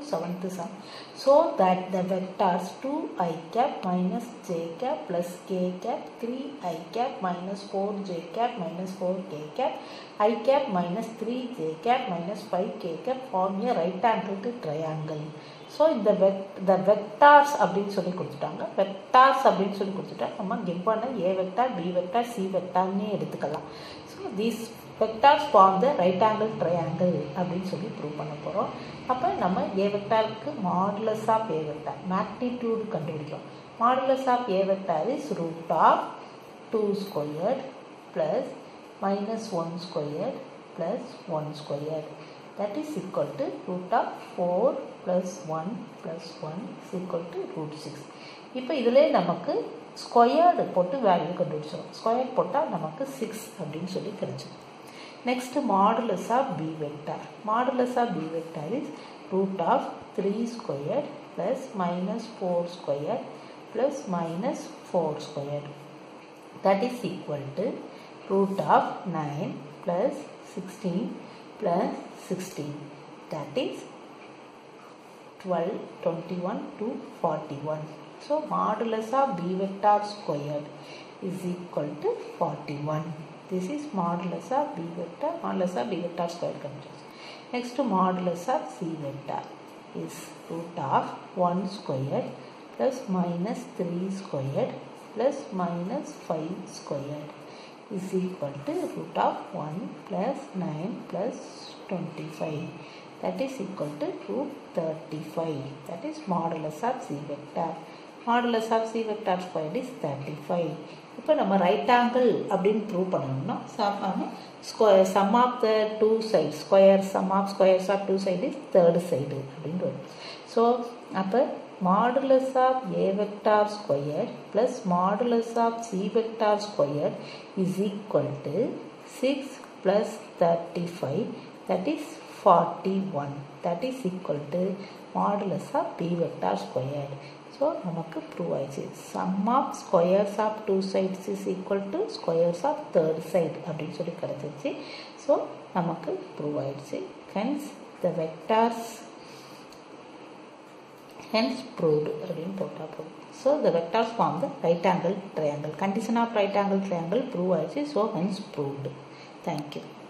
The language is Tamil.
seventh sum so that the vectors 2i cap minus j cap plus k cap 3i cap minus 4j cap minus 4k cap i cap minus 3j cap minus 5k cap form a right angled triangle so இந்த வெக் இந்த வெக்டார்ஸ் அப்படின்னு சொல்லி கொடுத்துட்டாங்க வெக்டார்ஸ் அப்படின்னு சொல்லி கொடுத்துட்டா நம்ம given A vector B vector C வெக்டார்னே எடுத்துக்கலாம் so these vectors form the right angle triangle அப்படின்னு சொல்லி ப்ரூவ் பண்ண போகிறோம் அப்போ நம்ம ஏ வெக்டாருக்கு modulus of A vector magnitude கண்டுபிடிக்கிறோம் modulus of A vector is root of two squared plus minus one squared plus one squared that is equal to root of 4 plus 1 plus 1 is equal to root 6 இப்போ இதிலே நமக்கு ஸ்கொயர்டு போட்டு வேல்யூ கண்டுபிடிச்சிடும் ஸ்கொயர் போட்டால் நமக்கு சிக்ஸ் அப்படின்னு சொல்லி கிடைச்சிடும் next modulus of B vector modulus of B vector is root of three square plus minus four square plus minus four square that is equal to root of nine plus sixteen plus 16 that is 12 21 to 41 so modulus of b vector squared is equal to 41 this is modulus of b vector modulus of b vector squared conditions next modulus of c vector is root of 1 squared plus minus 3 squared plus minus 5 squared is equal to root of 1 plus 9 plus 25 that is equal to root 35 that is modulus of c vector modulus of c vector squared is 35 இப்போ நம்ம ரைட் ஆங்கிள் அப்படின்னு ப்ரூவ் பண்ணணும்னா sum square sum of the two side square sum of squares of two side is third side அப்படின்னு வரும் ஸோ அப்போ modulus of a vector square plus modulus of c vector square is equal to 6 plus 35 that is 41 that is equal to modulus of b vector squared so நமக்கு ப்ரூவ் ஆயிடுச்சு sum of squares of two sides is equal to squares of third side அப்படின்னு சொல்லி கிடச்சிருச்சு ஸோ நமக்கு ப்ரூவ் ஆயிடுச்சு hence the vectors hence proved அப்படின்னு போட்டா போதும் so the vectors form the right angle triangle condition of right angle triangle prove ஆயிடுச்சு so hence proved thank you